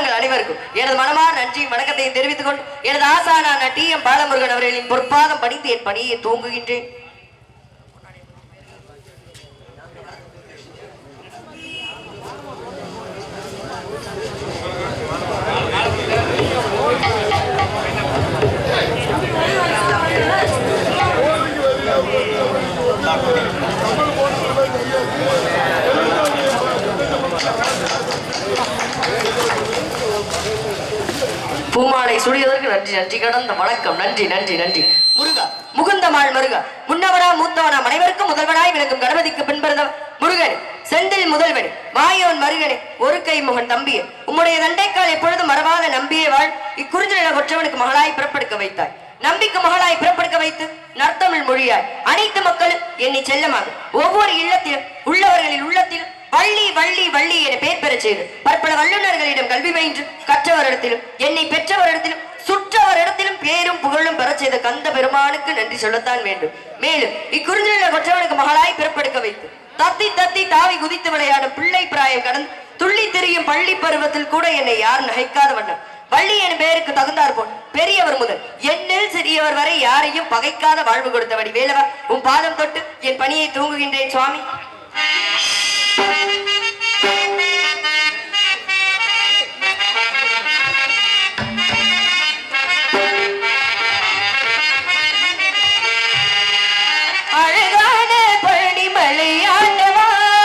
உங்கள் அனைவருக்கும் எனது மனமார் நன்றியும் வணக்கத்தையும் தெரிவித்துக் கொண்டு எனது ஆசானான டி எம் பாலமுருகன் அவர்களின் பொற்பாதம் படித்து என் பணியை தூங்குகின்றேன் பூமாலை சுடியதற்கு நன்றி நன்றி கடந்த வணக்கம் நன்றி நன்றி நன்றி முருகா முகுந்தமாள் முருகா முன்னவனா மூத்தவனா அனைவருக்கும் முதல்வனாய் விளங்கும் கணபதிக்கு பின்பிறந்தவன் முருகன் செந்தில் முதல்வன் மாயோன் மருகனே ஒரு கை முகன் தம்பியே உம்முடைய தண்டைக்கால் எப்பொழுதும் மறவாத நம்பியே வாழ் இக்குறிஞ்சில கொற்றவனுக்கு மகளாய் பிறப்படுக்க வைத்தாய் நம்பிக்கை மகளாய் பிறப்படுக்க வைத்து நற்தமிழ் மொழியாய் அனைத்து மக்களும் என்னை செல்லமாக ஒவ்வொரு இல்லத்திலும் உள்ளவர்களின் உள்ளத்திலும் வள்ளி வள்ளி வள்ளி என பெயர் பெறச் செய்து பற்பல வல்லுநர்களிடம் கல்வி பயின்று கற்றவரிடத்திலும் என்னை பெற்றவரிடத்திலும் சுற்றவரிடத்திலும் பேரும் புகழும் பெறச் செய்த கந்த பெருமானுக்கு நன்றி சொல்லத்தான் வேண்டும் மேலும் இக்குறிஞ்சிலுள்ள கொற்றவனுக்கு மகளாய் பிறப்படுக்க வைத்து தத்தி தத்தி தாவி குதித்து விளையாடும் பிள்ளை பிராயம் கடந்து துள்ளி திரியும் பள்ளி பருவத்தில் கூட என்னை யார் நகைக்காத வண்ணம் வள்ளி என் பெயருக்கு தகுந்தார் போல் பெரியவர் முதல் என்னில் சிறியவர் வரை யாரையும் பகைக்காத வாழ்வு கொடுத்தபடி வேலவா உன் பாதம் தொட்டு என் பணியை தூங்குகின்றேன் சுவாமி அழகான பழனிமலை ஆண்டவா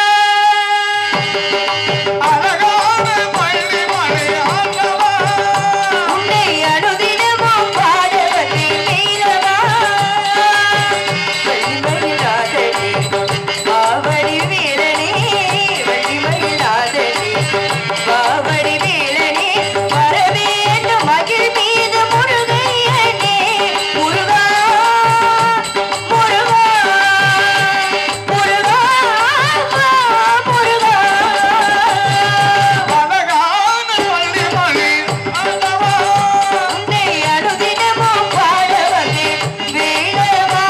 அழகான பள்ளி மலை ஆண்டவா உன்னை அனுதினமும் பாட வந்தேன் நீலவா வள்ளிமயிலாதனே மாவடி வீரனே வள்ளிமயிலாதனே மாவடி வீரனே வரவேண்டும் மகிழ் மீது முருகையனே முருகா முருகா முருகா முருகா அழகான பள்ளி மலை ஆண்டவா உன்னை அனுதினமும் பாட வந்தேன் வேலவா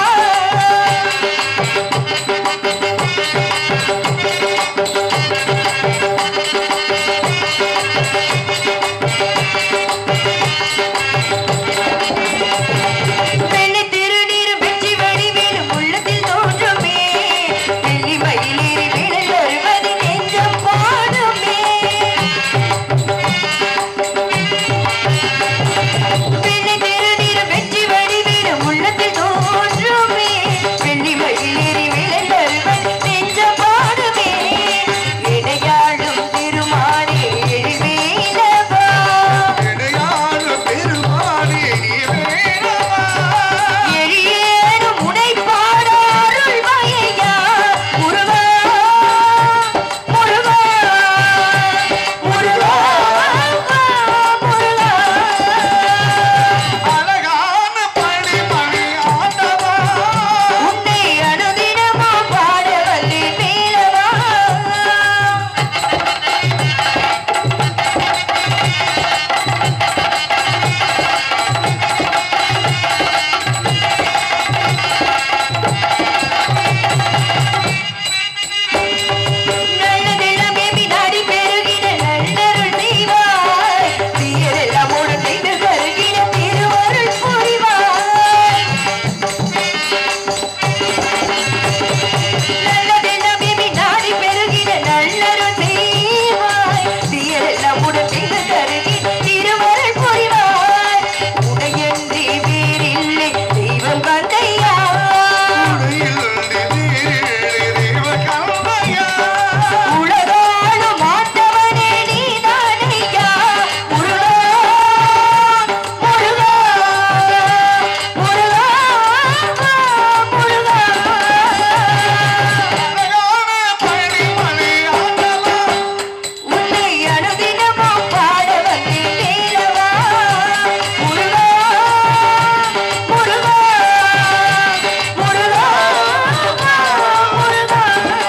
வெள்ளி திருநீர் வெற்றி வடிவேலும் உள்ளத்தில் தோன்றுமே வெள்ளி மயிலேறி விழல் வருவது நெஞ்சம் பாடுமே வெள்ளி திருநீர் வெற்றி வடிவேலும் உள்ளத்தில் தோன்றுமே வெள்ளி மயிலேறி விழல் வருவது நெஞ்சம் பாடுமே இடையாளும் திருமாறே எழுவேலவா இடையாறு பெருமானே நீ வேணவா எளியேனும் உனைப்பாட அருள்வாயையா. முருகா, முருகா, முருகா, முருகா. அழகான பள்ளி மலை ஆண்டவா உன்னை அனுதினமும் பாட வந்தேன் வேலவா. நல்ல நிலமே வினாடி பெருகின நல்லருள் செய்வாய் தீயதெல்லாம் உடனே கருகின திருவருள் புரிவாய் நல்ல நிலமே வினாடி பெருகின நல்லருள் செய்வாய் தீயதெல்லாம் உடனே கருகின திருவருள் புரிவாய் உடையன்றி வேறில்லை தெய்வம் கந்தையா உலகாளும் ஆண்டவனே நீதானையா முருகா முருகா முருகா முருகா உன்னை அனுதினமும் பாட வந்தேன் வேலவா முருகா முருகா முருகா முருகா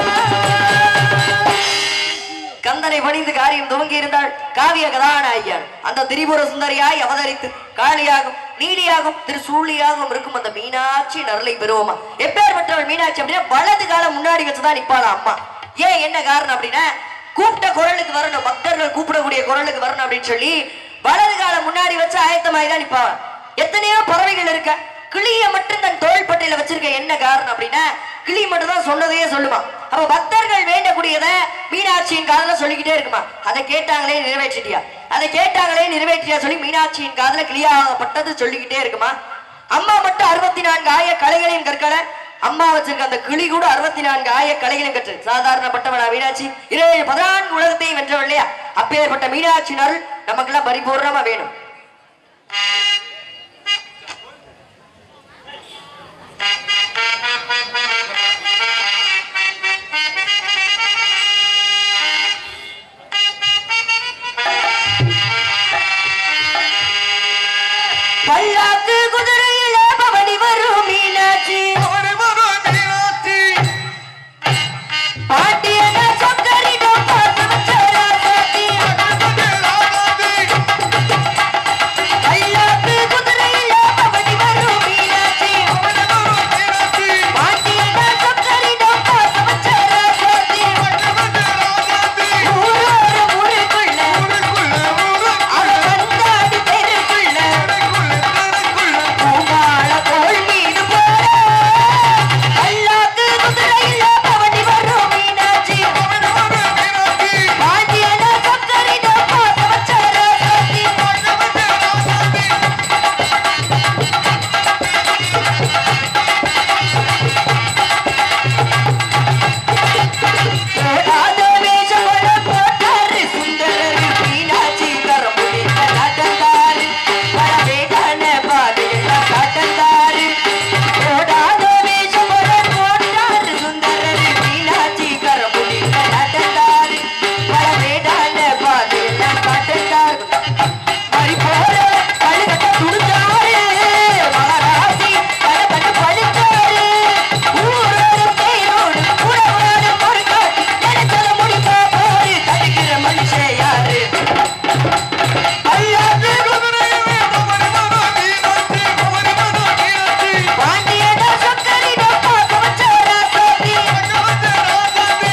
கந்தனை பணிந்து காரியம் துவங்கி இருந்தாள் காவிய கதாநாயகியார் அந்த திரிபுர சுந்தரியாய் அவதரித்து காளியாகும் நீலியாகும் திரு சூழியாகவும் இருக்கும் அந்த மீனாட்சி நரலை பெறுவோமா எப்பேற்பட்டவள் மீனாட்சி அப்படின்னா வலது காலம் முன்னாடி வச்சுதான் நிப்பாளா அம்மா ஏன் என்ன காரணம் அப்படின்னா கூப்பிட்ட குரலுக்கு வரணும் பக்தர்கள் கூப்பிடக்கூடிய குரலுக்கு வரணும் அப்படின்னு சொல்லி வலது கால முன்னாடி வச்சு ஆயத்தமாகி தான் நிப்பான் எத்தனையோ பறவைகள் இருக்க கிளிய மட்டும் தன் தோள் பட்டையில வச்சிருக்க என்ன காரணம் அப்படின்னா கிளி மட்டும் தான் சொன்னதையே சொல்லுமா அப்ப பக்தர்கள் வேண்டக்கூடியத மீனாட்சியின் காதுல சொல்லிக்கிட்டே இருக்குமா அதை கேட்டாங்களே நிறைவேற்றிட்டியா அதை கேட்டாங்களே நிறைவேற்றியா சொல்லி மீனாட்சியின் காதுல கிளியாகப்பட்டது சொல்லிக்கிட்டே இருக்குமா அம்மா மட்டும் அறுபத்தி நான்கு ஆய கலைகளையும் கற்கல அம்மா வச்சிருக்க அந்த கிளி கூட அறுபத்தி நான்கு ஆய கலைகளையும் கற்று சாதாரணப்பட்டவனா மீனாட்சி இருபது பதினான்கு உலகத்தையும் வென்றவள் இல்லையா அப்பேற்பட்ட மீனாட்சி அருள் நமக்கெல்லாம் பரிபூர்ணமா வேணும் பல்லாக்கு குதிரையில பவனி வரும் மீனாட்சி அவனை வரும் மீனாட்சி பாட்டியன சக்கரிடம் பார்த்து வச்சராசாத்தி ராதாதி பல்லாக்கு குதிரையில பவனி வரும் மீனாட்சி அவனை வரும் மீனாட்சி பாட்டியன சக்கரிடம் பார்த்து வச்சராசாத்தி ராதாதி ஊரோர ஊருக்குள்ள ஊருக்குள்ள அவ ஊருக்குள்ள வந்தாடி தெருக்குள்ள தெருக்குள்ள தெருக்குள்ள பூமால தோள் மீது போற பல்லாக்கு குதிரையில பவனி வரும் மீனாட்சி அவனை வரும் மீனாட்சி பாட்டியன சக்கரிடம் பார்த்து வச்சராசாத்தி ராதாதி போடாத வேஷமோட போட்டாரு சுந்தரரு மீனாட்சி கரமுடி கலாட்டந்தாரு பழவேகான பாதையெல்லாம் காட்டந்தாரு போடாத வேஷமோட போட்டாரு சுந்தரரு மீனாட்சி கரமுடி கலாட்டந்தாரு பழவேகான பாதையெல்லாம் காட்டந்தாரு மறி போற கழுகட்ட துணிஞ்சாரு மகாராசி கழுகட்ட பழிச்சாரு ஊரோடு பேரோடு உறவோடு பொறுக்காட்டி நினைச்சத முடிப்பா போரு தடுக்கிற மனுஷன் யாரு அல்லாது குதிரையிலே அவனை வரும் மீனாட்சி அவனை வரும் மீனாட்சி பாண்டியனா சக்கரிடா பார்க்க வச்சாரா சாத்தி ராதாதி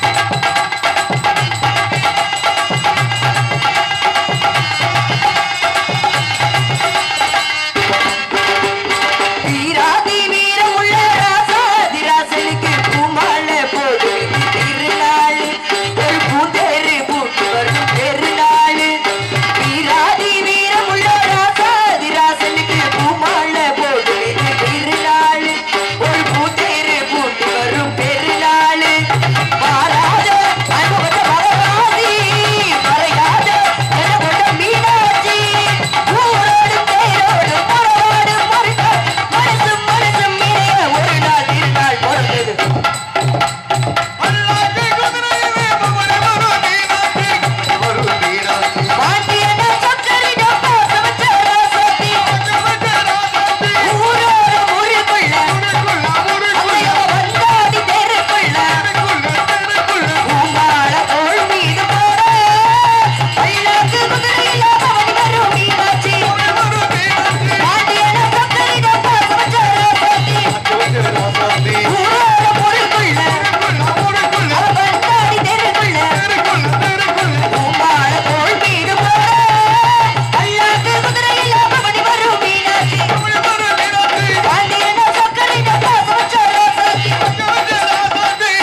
வீராதி வீரமுள்ள ராசாதி ராசனுக்கு பூமாலை போடு திருநாள் ஒரு பூந்தேரு பூட்டு வரும் பெருநாள் வீராதி வீரமுள்ள ராசாதி ராசனுக்கு பூமாலை போடு திருநாள் ஒரு பூந்தேரு பூட்டு வரும் பெருநாள் மாறாத அனுபவ மகராசி மறையாத எனப்பட்ட மீனாட்சி ஊரோடு பேரோடு பரவாடு மறுக்க மனசும் மனசும் இணைய ஒரு நாள் திருநாள் பிறந்தது அல்லாஹ்வே குதிரையிலே அவனை வரும் மீனாட்சி வரும் மீனாட்சி பாண்டியன சக்கரிடம் பார்க்க வச்ச ராசாத்தி ராதாதி ஊரோட ஊருக்குள்ள ஊருக்குள்ள ஊருக்குள்ள அவையவ வந்தாடி தெருக்குள்ள தெருக்குள்ள பூமால தோள் மீது போட பல்லாக்கு குதிரையில பவனி வரும் மீனாட்சி வரும் மீனாட்சி பாண்டியன சக்கரிடம் பார்க்க வச்ச ராசாத்தி ராதாதி ஊரோட ஊருக்குள்ள ஊருக்குள்ள அவ வந்தாடி தெருக்குள்ள தெருக்குள்ள தெருக்குள்ள பூமால தோள் மீது போட பல்லாக்கு குதிரையில பவனி வரும் மீனாட்சி வரும் மீனாட்சி பாண்டியன சக்கரிடம் பார்க்க வச்ச ராசாத்தி ராதாதி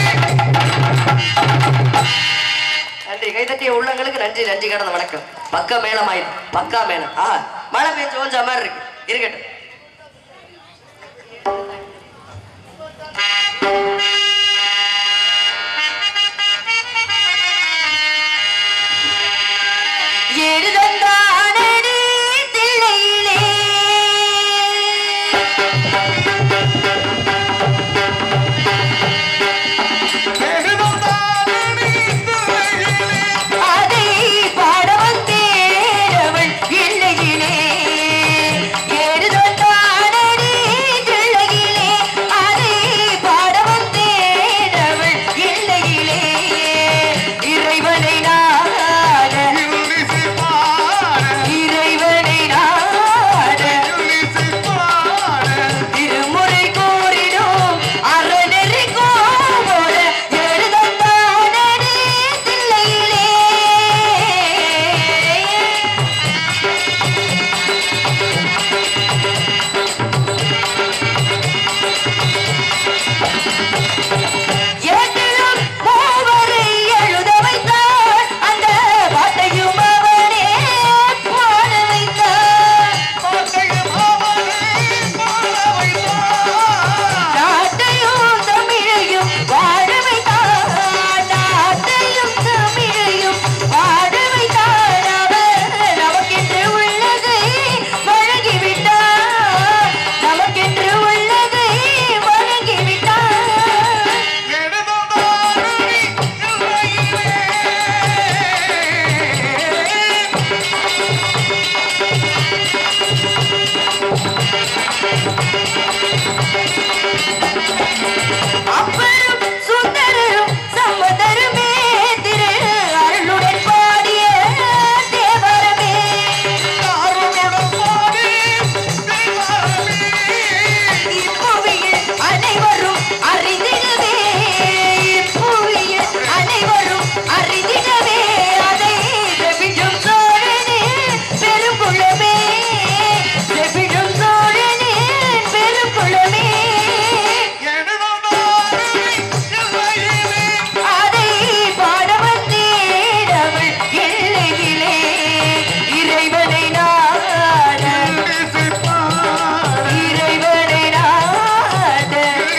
நன்றி கைதட்டிய உள்ளங்களுக்கு நன்றி நன்றி கடந்த வணக்கம் பக்கா மேளமாயிரும் பக்கா மேளம் ஆஹா மழை பெஞ்சு ஓஞ்ச மாதிரி இருக்கு இருக்கட்டும் ஏடுதந்தானடி தில்லையிலே அதை பாட வந்தேன் இல்லையிலே ஏடுதந்தானடி தில்லையிலே அதை பாட வந்தேன் அப்பரும் சுந்தரரும் சம்பந்தருமே திரு அருளுடன் பாடிய தேவரமே இப்புவியில் அனைவரும் அறிந்திடவே இப்புவியில் அனைவரும் அறிந்திடவே அதை செவிடும் சோழனே பெருங்குளமே செவிடும் சோழனே பெருங்குளமே அதை பாட வந்தேடவள் எல்லையிலே இறைவனை நாட இறைவனை நாட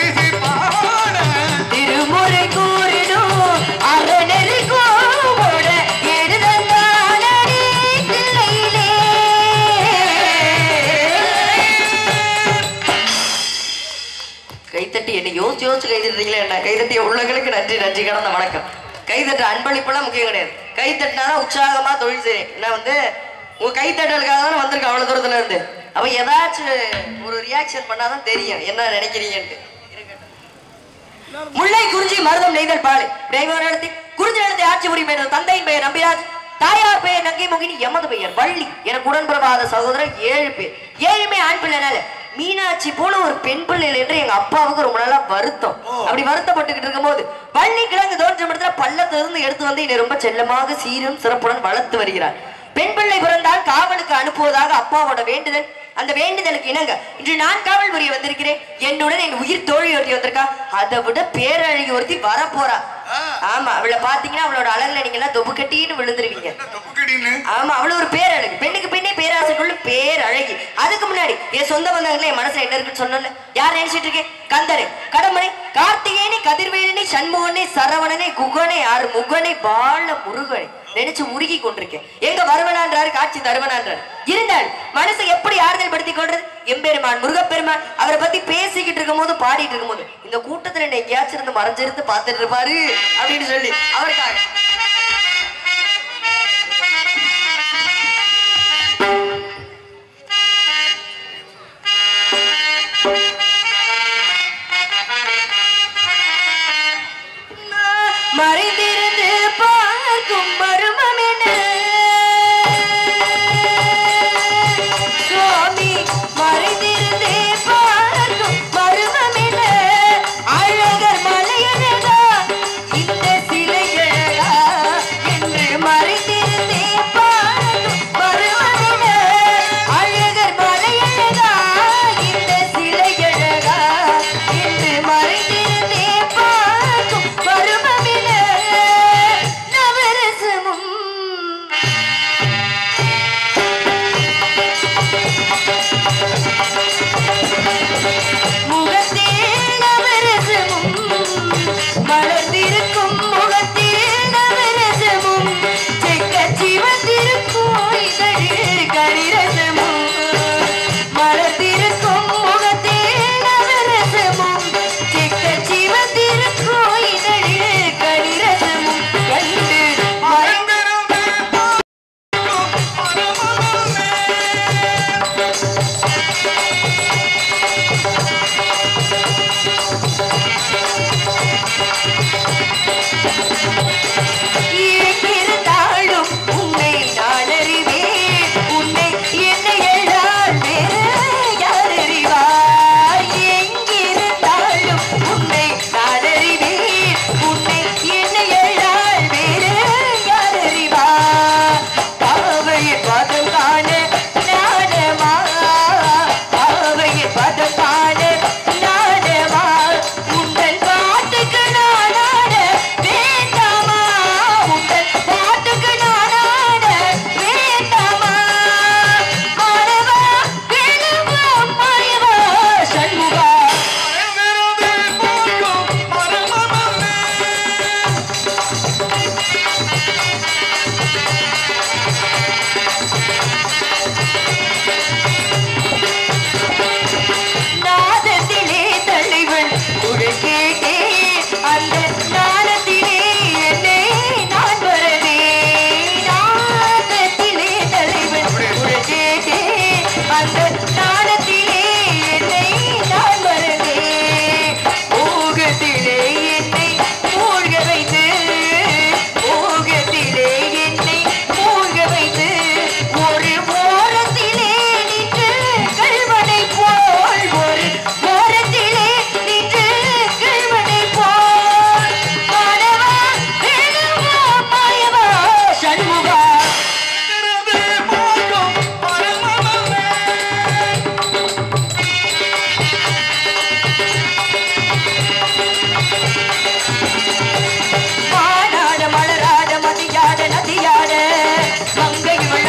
திருமுறை கூறிடும் அரணறி கோவோட எழுதந்தானடி தில்லையிலே கைத்தட்டி என்ன யோசிச்சு யோசிச்சு கைதட்டுறீங்களே என்ன கைதட்டிய உள்ளங்களுக்கு நன்றி நன்றி கடந்த வணக்கம் கைதட்ட அன்பளிப்பெல்லாம் முக்கியம் கிடையாது கைத்தட்டினாதான் உற்சாகமா தொழில் செய்றேன் நான் வந்து உங்க கைத்தட்டலுக்காக தான் வந்திருக்கேன் அவ்வளவு தூரத்துல இருந்து அப்ப ஏதாச்சும் ஒரு ரியாக்ஷன் பண்ணாதான் தெரியும் என்ன நினைக்கிறீங்கன்ட்டு முல்லை குறிஞ்சி மருதம் நெய்தல் பாலை தேவர் நடத்தி குறிஞ்சி நடத்தி ஆட்சி புரியும் என்ற தந்தையின் பெயர் நம்பிராஜ் தாயார் பெயர் நங்கை மோகினி எமது பெயர் வள்ளி எனக்கு உடன்பிறவாத சகோதரர் ஏழு பேர் ஏழுமே ஆண் பிள்ளைனால மீனாட்சி போல ஒரு பெண் பிள்ளை என்று எங்க அப்பாவுக்கு ரொம்ப நாளா வருத்தம் அப்படி வருத்தப்பட்டுக்கிட்டு இருக்கும்போது வள்ளி கிழங்கு தோன்றும் இடத்துல பள்ளத்துல இருந்து எடுத்து வந்து என்னை ரொம்ப செல்லமாக சீரும் சிறப்புடன் வளர்த்து வருகிறார் பெண் பிள்ளை பிறந்தால் காவலுக்கு அனுப்புவதாக அப்பாவோட வேண்டுதல் அந்த வேண்டுதலுக்கு இணங்க இன்று நான் காவல் புரிய வந்திருக்கிறேன் என்னுடன் என் உயிர் தோழி ஒருத்தி வந்திருக்கா அதை விட பேரழகி ஒருத்தி வரப்போறா ஆமா அவளை பாத்தீங்கன்னா அவளோட அழகுல நீங்க எல்லாம் தொப்பு கட்டின்னு விழுந்துருவீங்க ஆமா அவ்வளவு ஒரு பேரழகு பெண்ணுக்கு பெண்ணே பேராசைக்குள்ள பேரழகி அதுக்கு முன்னாடி என் சொந்த பந்தங்களே என் மனசுல என்ன இருக்குன்னு சொன்னல யார் நினைச்சிட்டு இருக்கேன் கந்தரே கடம்பனை கார்த்திகேயனி கதிர்வேலனி சண்முகனே சரவணனே குகனே ஆறு முகனே பால முருகனே நினைச்சு உருகி கொண்டிருக்கேன் எங்க வருவனான்றாரு காட்சி தருவனான்றார் இருந்தால் மனசை எப்படி ஆறுதல் படுத்திக் கொள்றது எம்பெருமான் முருகப்பெருமான் அவரை பத்தி பேசிக்கிட்டு இருக்கும் போது பாடிட்டு இருக்கும் போது இந்த கூட்டத்துல என்ன எங்கேயாச்சும் இருந்து மறைஞ்சிருந்து பார்த்துட்டு இருப்பாரு அப்படின்னு சொல்லி அவருக்காக மறைந்திருந்து பார்க்கும் மர்மம் என்ன சுவாமி மறைந்திருந்தே பார்க்கும் மர்மம் என்ன அழகர் மலையழகா இந்த சிலை அழகா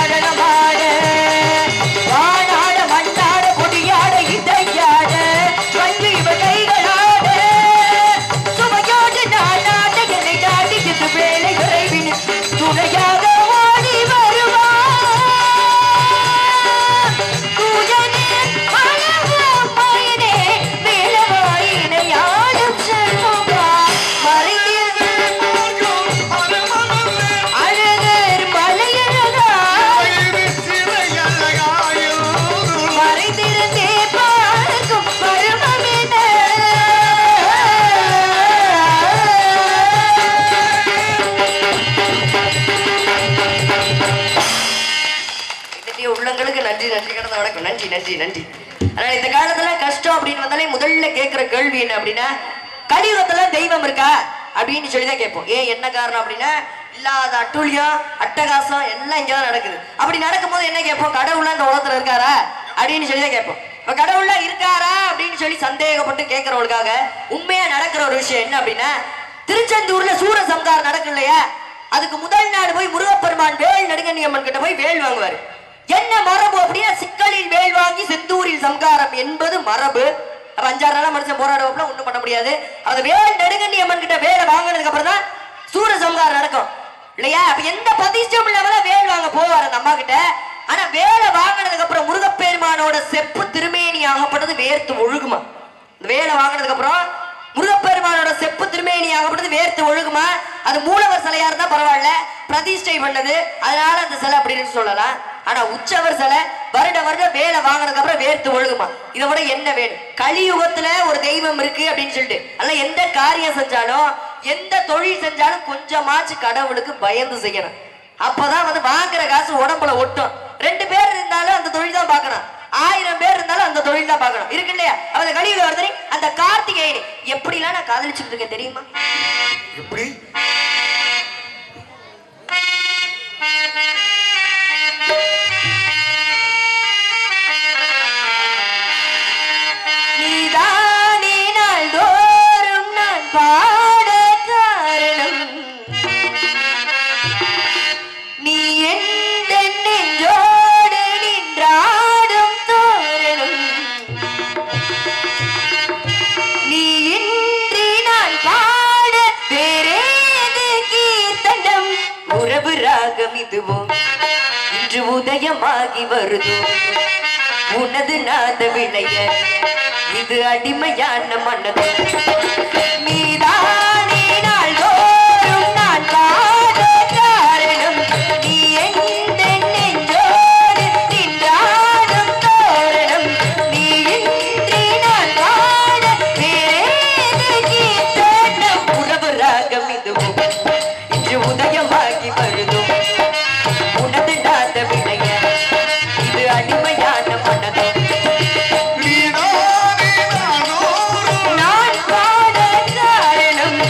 நடனமாட வானாட மண்ணாட கொடியாட இசையாட வந்து இவ கைகளாட சுமையோடு நானாட என்னை நாடி இது வேலை விரைவின் துணையாக ஓடி வருவான் தூயனே அழகு மயனே வேலவாயினை ஆடும் செல்வமா மறைந்திரு அழகர் மலையழகா மறைந்திருந்தே பார்க்கும் பருவமென என்னுடைய உள்ளங்களுக்கு நன்றி நன்றி கடந்த வணக்கம் நன்றி நன்றி நன்றி அதனால இந்த காலத்துல கஷ்டம் அப்படின்னு வந்தாலே முதல்ல கேட்கிற கேள்வி என்ன அப்படின்னா கலியுகத்துல தெய்வம் இருக்கா அப்படின்னு சொல்லி தான் கேட்போம் ஏன் என்ன காரணம் அப்படின்னா இல்லாத அட்டூழியம் அட்டகாசம் எல்லாம் இங்கதான் நடக்குது அப்படி நடக்கும்போது என்ன கேட்போம் கடவுள்ல இந்த உலகத்துல இருக்காரா அப்படின்னு சொல்லி தான் கேட்போம் இப்ப கடவுள்ல இருக்காரா அப்படின்னு சொல்லி சந்தேகப்பட்டு கேட்கறவங்களுக்காக உண்மையா நடக்கிற ஒரு விஷயம் என்ன அப்படின்னா திருச்செந்தூர்ல சூர சம்காரம் நடக்கும் இல்லையா அதுக்கு முதல் நாள் போய் முருகப்பெருமான் வேல் நடுங்கண்ணி அம்மன் கிட்ட போய் வேல் வாங்குவாரு என்ன மரபு அப்படின்னா சிக்கலில் வேல் வாங்கி செந்தூரில் சம்காரம் என்பது மரபு அப்ப அஞ்சாறு நாளா மனுஷன் போராடுவாப்ல ஒண்ணும் பண்ண முடியாது அந்த வேல் நடுங்கண்ணி அம்மன் கிட்ட வேலை வாங்கினதுக்கு அப்புறம் தான் சூர சம்காரம் நடக்கும் இல்லையா அப்ப எந்த பதிஷ்டம் இல்லாமல வேல் வாங்க போவார் அந்த அம்மா கிட்ட ஆனா வேலை வாங்கினதுக்கு அப்புறம் முருகப்பெருமானோட செப்பு திருமேனி ஆகப்பட்டது வேர்த்து ஒழுகுமா இந்த வேலை வாங்கினதுக்கு அப்புறம் முருகப்பெருமானோட செப்பு திருமேனி ஆகப்பட்டது வேர்த்து ஒழுகுமா அது மூலவர் சிலையா இருந்தா பரவாயில்ல பிரதிஷ்டை பண்ணது அதனால அந்த சிலை அப்படின்னு சொல்லலாம் ஆனா உற்சவர் சிலை வருட வருடம் வேலை வாங்கினதுக்கு அப்புறம் வேர்த்து ஒழுகுமா இதை விட என்ன வேணும் கலியுகத்துல ஒரு தெய்வம் இருக்கு அப்படின்னு சொல்லிட்டு அல்ல எந்த காரியம் செஞ்சாலும் எந்த தொழில் செஞ்சாலும் கொஞ்சமாச்சு கடவுளுக்கு பயந்து செய்யணும் அப்பதான் வந்து வாங்குற காசு உடம்புல ஒட்டும் ரெண்டு பேர் இருந்தாலும் அந்த தொழில் தான் பார்க்கணும் ஆயிரம் பேர் இருந்தாலும் அந்த தொழில் தான் பார்க்கணும் இருக்கு இல்லையா அப்ப அந்த கலியுக வருதனி அந்த கார்த்திகேயனி எப்படிலாம் நான் காதலிச்சுட்டு இருக்கேன் தெரியுமா எப்படி நீதானே நாள்தோறும் நான் பாட காரணம் நீ எந்த நெஞ்சோடு நின்றாடும் தோரணம் நீ இன்றி நான் பாட வேறேது கீர்த்தனம் உறவு ராகம் இதுவோ இன்று உதயமாகி வருதோ உனது நாத விளைய இது அடிமையான மனது நீதானே நாள்தோறும் நான் பாட காரணம் நீ எந்த நெஞ்சோடு நின்றாடும் தோரணம் நீ இன்றி நான் பாட வேறேது கீர்த்தனம் உறவு ராகம் இதுவும் இன்று உதயமாகி வருதும் உனது நாத விளைய இது அடிமையான மனது நீதானே நானோரும் நான் பாட காரணம்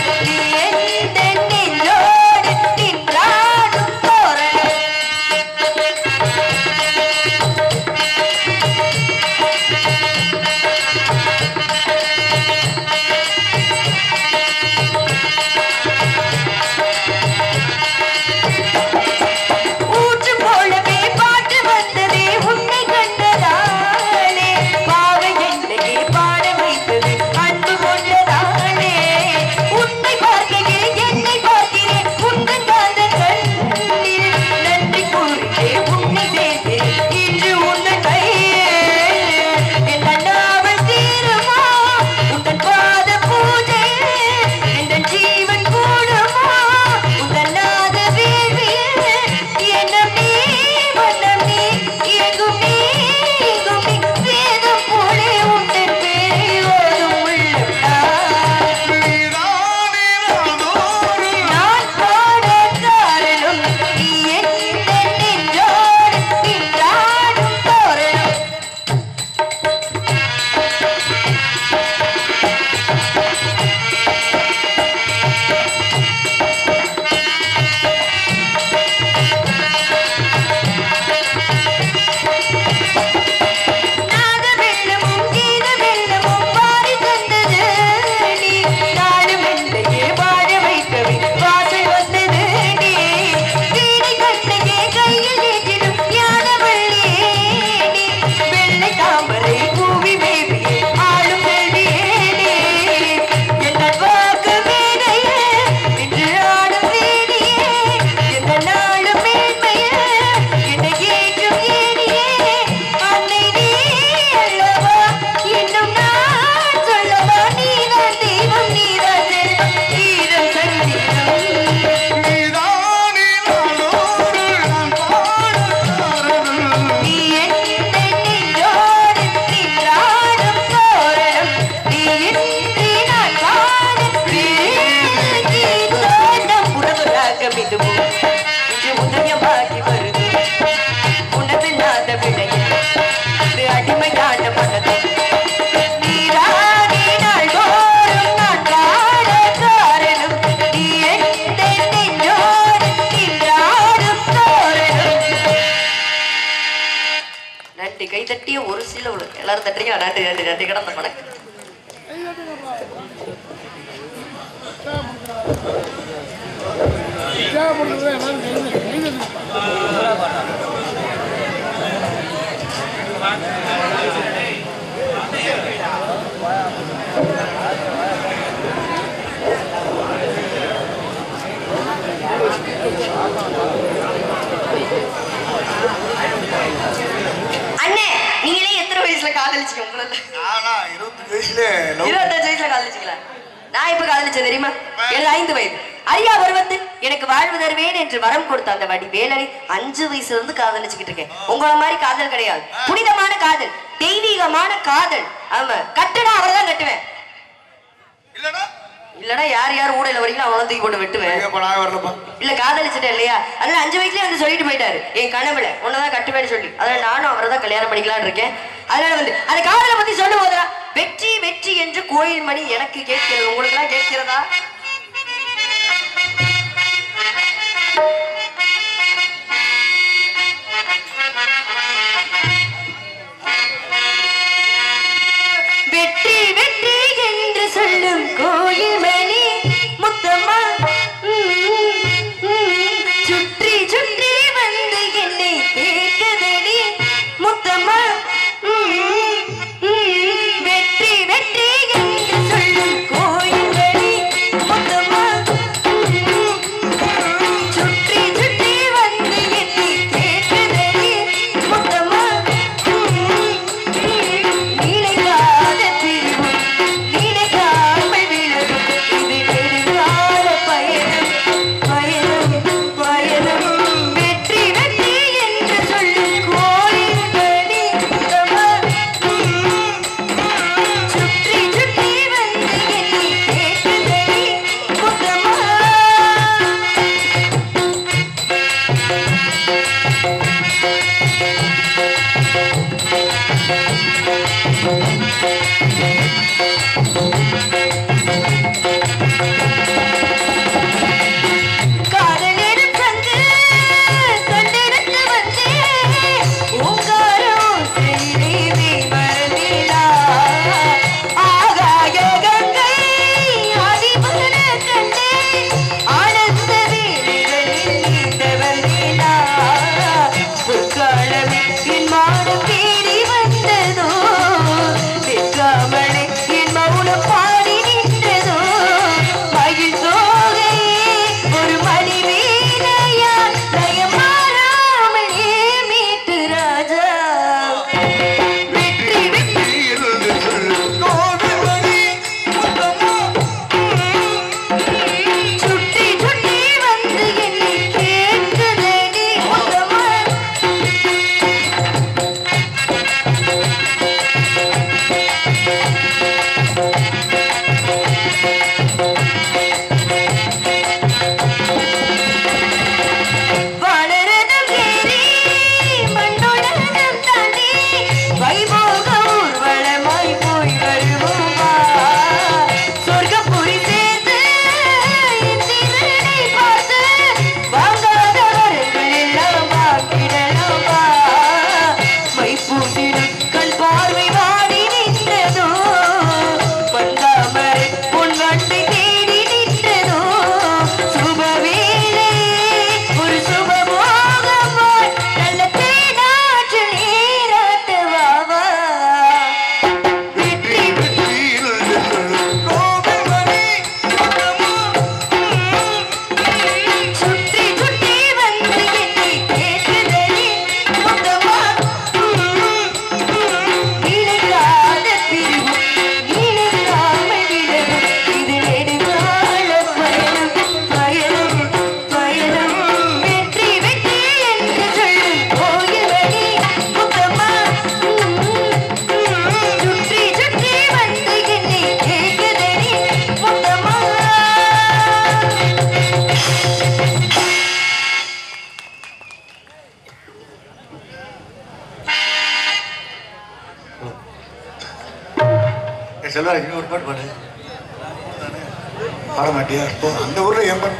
தட்டி கை தட்டிய ஒரு சில உள்ள எல்லாரும் தட்டுறீங்க நன்றி நன்றி நன்றி கடந்த வணக்கம் அண்ணே நீங்களே எத்தனை வயசுல காதலிச்சீங்க உங்களை நானா இருபத்தஞ்சு வயசுல love இருபத்தஞ்சு வயசுல காதலிச்சிக்கலாம் நான் இப்ப காதலிச்சேன் தெரியுமா எனக்கு ஐந்து வயது ஐயா பருவத்தில் எனக்கு வாழ்வு தருவேன் என்று வரம் கொடுத்த அந்த வடி வேலனை அஞ்சு வயசுல இருந்து காதலிச்சுக்கிட்டு இருக்கேன் உங்கள மாதிரி காதல் கிடையாது புனிதமான காதல் தெய்வீகமான காதல் ஆமா கட்டுனா அவரை தான் கட்டுவேன் இல்லடா இல்லனா யார் யார் ஊடையில வரீங்களோ அவங்கள தூக்கி போட்டு வெட்டுவேன் எங்கப்பா நான் வரலப்பா இல்ல காதலிச்சிட்டேன் இல்லையா அதனால அஞ்சு வயசுலயே வந்து சொல்லிட்டு போயிட்டாரு என் கனவுல உன்னதான் கட்டுவேன்னு சொல்லி அதனால நானும் அவரை தான் கல்யாணம் பண்ணிக்கலாம்னு இருக்கேன் அதனால வந்து அந்த காதலை பத்தி சொல்லும் போதுடா வெற்றி வெற்றி என்று கோயில் மணி எனக்கு கேட்கிறது உங்களுக்கு எல்லாம் கேட்கிறதா வெற்றி வெற்றி என்று சொல்லும் கோயில் மணி முத்தம்மா ம், ம், சுற்றி சுற்றி வந்து என்னை கேட்குதடி முத்தம்மா ம், ம், வெற்றி வெற்றி என்று சொல்லும் கோயில் மணி முத்தம்மா ம், சுற்றி சுற்றி வந்து என்னை கேட்குதடி முத்தம்மா நினைக்காத பிரிவு நினைக்காமல் விலகும் இது நெடுங்கால பயணம் பயணம் பயணம் வெற்றி வெற்றி என்று சொல்லும் கோயில் மணி முத்தம்மா சுற்றி சுற்றி வந்து என்னை கேட்குதடி முத்தம்மா காதலிடம் தந்து கண்டெடுத்து வந்தேன் உங்காரம் செய்தி மறந்திடா ஆகாய கங்கை ஆதிபுர கண்டே ஆனந்த வீடுகளில் நீந்த வந்தேனா பொற்காலமே என் மானம் தேடி வந்ததோ வெட்காமலே என் மௌனம் பாடி நின்றதோ மயில் தோகையே ஒரு மணி வீணையால் லயமாறாமல் ஏன் மீட்டு ராஜா வெற்றி வெற்றி இருந்து சொல்லு கோவில் மணி முத்தம்மா சுற்றி சுற்றி வந்து என்னை கேட்குதடி முத்தம்மா வானரதம் ஏறி மண்ணுலகம் தாண்டி வைபோக ஊர்வலமாய் போய் வருவோம் வா. சொர்க்கப்புரி சேர்ந்து இந்திரனை பார்த்து வாங்காத வரங்கள் எல்லாம் வாங்கிடலாம் வா. மைப்பூசிடும் கண் பார்வை வாடி நின்றதோ வந்தாமரை பொன் வண்டை தேடி நின்றதோ சுபவேளை ஒரு சுபமோகமாய் நல்ல தேனாற்று நீராட்டு வாவா வெற்றி வெற்றி இருந்து சொல்லு கோவில் மணி முத்தம்மா சுற்றி சுற்றி வந்து என்னை கேட்குதடி முத்தம்மா நினைக்காத பிரிவு நினைக்காமல் விலகும் இது நெடுங்கால பயணம் பயணம் பயணம் வெற்றி வெற்றி என்று சொல்லும் கோயில் வழி முத்தம்மா சுற்றி சுற்றி வந்து என்னை கேட்குதடி முத்தம்மா ஏய் செல்வராஜ் இன்னும் ஒரு பாட்டு பாடு பாட மாட்டியா போ அந்த ஊர்ல ஏன் பாடு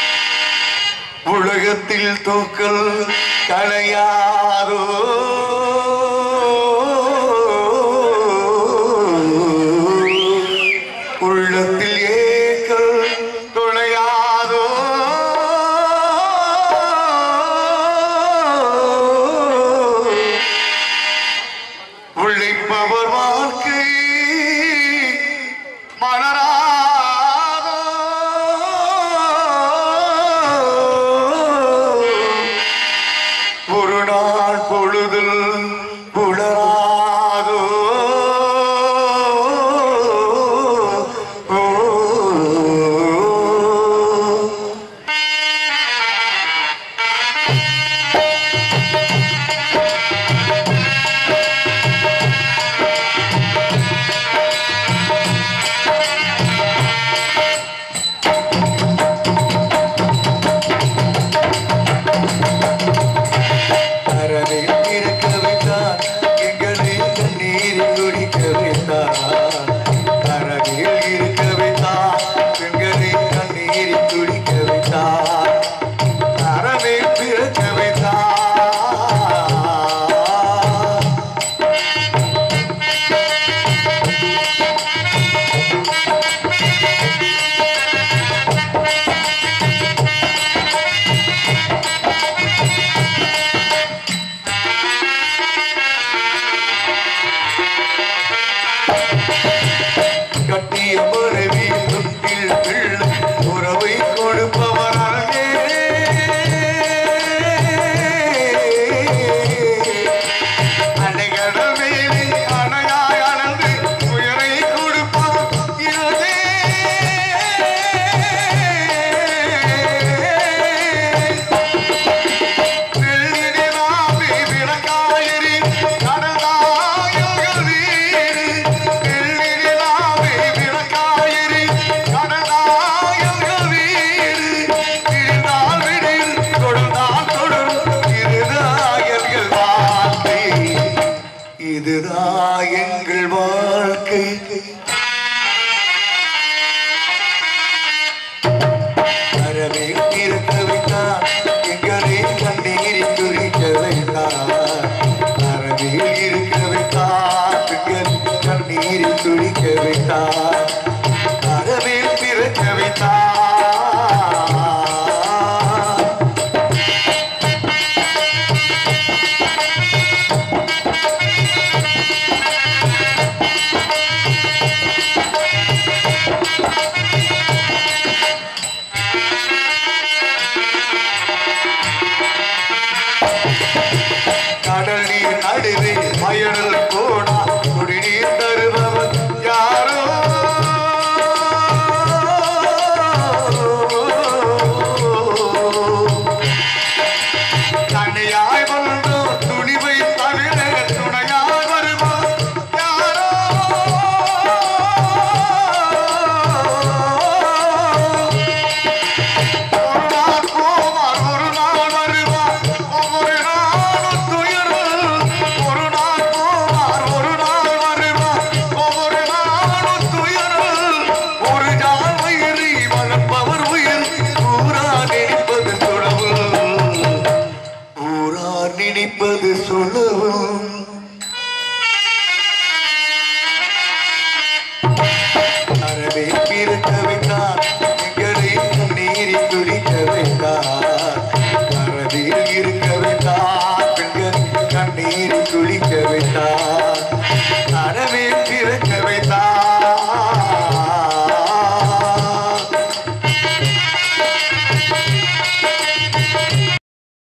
உலகத்தில் தூக்கல் கலையாதோ நாள் பொழுதில் புலராதோ அறவில் இருக்க வைத்தான் எங்களை கண்ணீரில் குடிக்க வைத்தான் அறவில் இருக்க வைத்தான் எங்களை கண்ணீரில் குடிக்க வைத்தான் அறவில் பிறக்க வைத்தான் கட்டிய மனைவி தொட்டில் பிள்ளை உறவை கொடுப்பவர் அழகே அணைகடல் மேலே அணையாய் அளந்து உயரை கொடுப்பவர் இரவே வெள்ளினிலாவே விளக்காயிரி கடலாயர்கள் வீடு வெள்ளினிலாவே விளக்காயிரி கடலாயர்கள் வீடு இருந்தால் விடில் தொடர்ந்தால் தொடரும் இதுதாயர்கள் வாழ்க்கை இதுதான் எங்கள் வாழ்க்கை அறவே இருக்க வைத்தார் எங்களை கண்ணீரில் குறிக்க வைத்தார் அறவே இருக்க வைத்தார் எங்கள் கண்ணீரில் குறிக்க வைத்தார் அறவே பிறக்க வைத்தார் கடல் நீர் நடுவே வயலில் போனா குடிநீர் தருபவர் யாரோ தனியாய் வந்தோ துணிவை தவிர துணையாய் வருவார் யாரோ ஒரு நாள் போவார் ஒரு நாள் வருவார் ஒவ்வொரு நாளும் துயரில் ஒரு நாள் போவார் ஒரு நாள் வருவார் ஒவ்வொரு நாளும் துயரில் ஒரு நாள் உயிரி வளர்ப்பவர் உயிர் ஊரா நினைப்பது சுழவும் ஊரா நினைப்பது சுழவும் அறவே பிறக்க வைத்தார் எங்களை நீரில் துடிக்க வைத்தார் அறவில் இருக்க வைத்தார் பெண்கள் கண்ணீரில் துடிக்க வைத்தார்